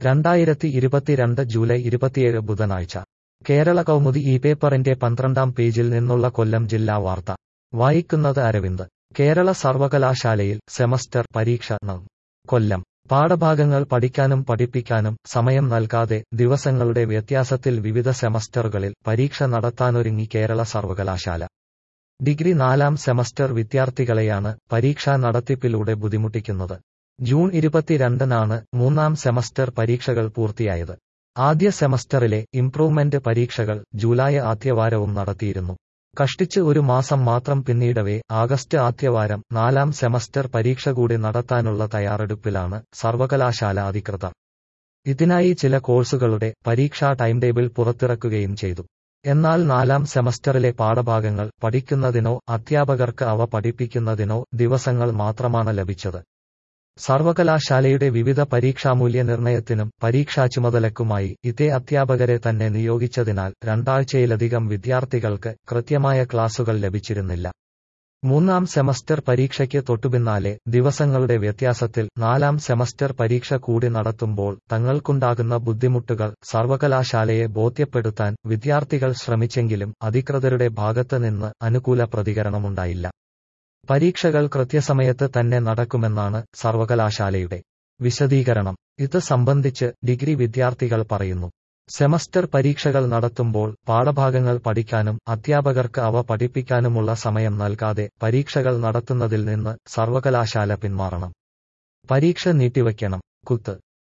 രണ്ടായിരത്തി ഇരുപത്തിരണ്ട് ജൂലൈ ഇരുപത്തിയേഴ് ബുധനാഴ്ച കേരള കൗമുദി ഈ പേപ്പറിന്റെ പന്ത്രണ്ടാം പേജിൽ നിന്നുള്ള കൊല്ലം ജില്ലാ വാർത്ത വായിക്കുന്നത് അരവിന്ദ് കേരള സർവകലാശാലയിൽ സെമസ്റ്റർ പരീക്ഷ നം കൊല്ലം പാഠഭാഗങ്ങൾ പഠിക്കാനും പഠിപ്പിക്കാനും സമയം നൽകാതെ ദിവസങ്ങളുടെ വ്യത്യാസത്തിൽ വിവിധ സെമസ്റ്ററുകളിൽ പരീക്ഷ നടത്താനൊരുങ്ങി കേരള സർവകലാശാല ഡിഗ്രി നാലാം സെമസ്റ്റർ വിദ്യാർത്ഥികളെയാണ് പരീക്ഷാ നടത്തിപ്പിലൂടെ ബുദ്ധിമുട്ടിക്കുന്നത് ജൂൺ ഇരുപത്തിരണ്ടിനാണ് മൂന്നാം സെമസ്റ്റർ പരീക്ഷകൾ പൂർത്തിയായത് ആദ്യ സെമസ്റ്ററിലെ ഇംപ്രൂവ്മെന്റ് പരീക്ഷകൾ ജൂലൈ ആദ്യവാരവും നടത്തിയിരുന്നു കഷ്ടിച്ച് ഒരു മാസം മാത്രം പിന്നീടവേ ആഗസ്റ്റ് ആദ്യവാരം നാലാം സെമസ്റ്റർ പരീക്ഷ കൂടി നടത്താനുള്ള തയ്യാറെടുപ്പിലാണ് സർവകലാശാല അധികൃതർ ഇതിനായി ചില കോഴ്സുകളുടെ പരീക്ഷാ ടൈം ടേബിൾ പുറത്തിറക്കുകയും ചെയ്തു എന്നാൽ നാലാം സെമസ്റ്ററിലെ പാഠഭാഗങ്ങൾ പഠിക്കുന്നതിനോ അധ്യാപകർക്ക് അവ പഠിപ്പിക്കുന്നതിനോ ദിവസങ്ങൾ മാത്രമാണ് ലഭിച്ചത് സർവകലാശാലയുടെ വിവിധ പരീക്ഷാമൂല്യനിർണയത്തിനും പരീക്ഷാ ചുമതലക്കുമായി ഇതേ അധ്യാപകരെ തന്നെ നിയോഗിച്ചതിനാൽ രണ്ടാഴ്ചയിലധികം വിദ്യാർത്ഥികൾക്ക് കൃത്യമായ ക്ലാസുകൾ ലഭിച്ചിരുന്നില്ല മൂന്നാം സെമസ്റ്റർ പരീക്ഷയ്ക്ക് തൊട്ടുപിന്നാലെ ദിവസങ്ങളുടെ വ്യത്യാസത്തിൽ നാലാം സെമസ്റ്റർ പരീക്ഷ കൂടി നടത്തുമ്പോൾ തങ്ങൾക്കുണ്ടാകുന്ന ബുദ്ധിമുട്ടുകൾ സർവകലാശാലയെ ബോധ്യപ്പെടുത്താൻ വിദ്യാർത്ഥികൾ ശ്രമിച്ചെങ്കിലും അധികൃതരുടെ ഭാഗത്ത് നിന്ന് അനുകൂല പ്രതികരണമുണ്ടായില്ല പരീക്ഷകൾ കൃത്യസമയത്ത് തന്നെ നടക്കുമെന്നാണ് സർവകലാശാലയുടെ വിശദീകരണം ഇത് സംബന്ധിച്ച് ഡിഗ്രി വിദ്യാർത്ഥികൾ പറയുന്നു സെമസ്റ്റർ പരീക്ഷകൾ നടത്തുമ്പോൾ പാഠഭാഗങ്ങൾ പഠിക്കാനും അധ്യാപകർക്ക് അവ പഠിപ്പിക്കാനുമുള്ള സമയം നൽകാതെ പരീക്ഷകൾ നടത്തുന്നതിൽ നിന്ന് സർവകലാശാല പിന്മാറണം പരീക്ഷ നീട്ടിവയ്ക്കണം കുത്ത്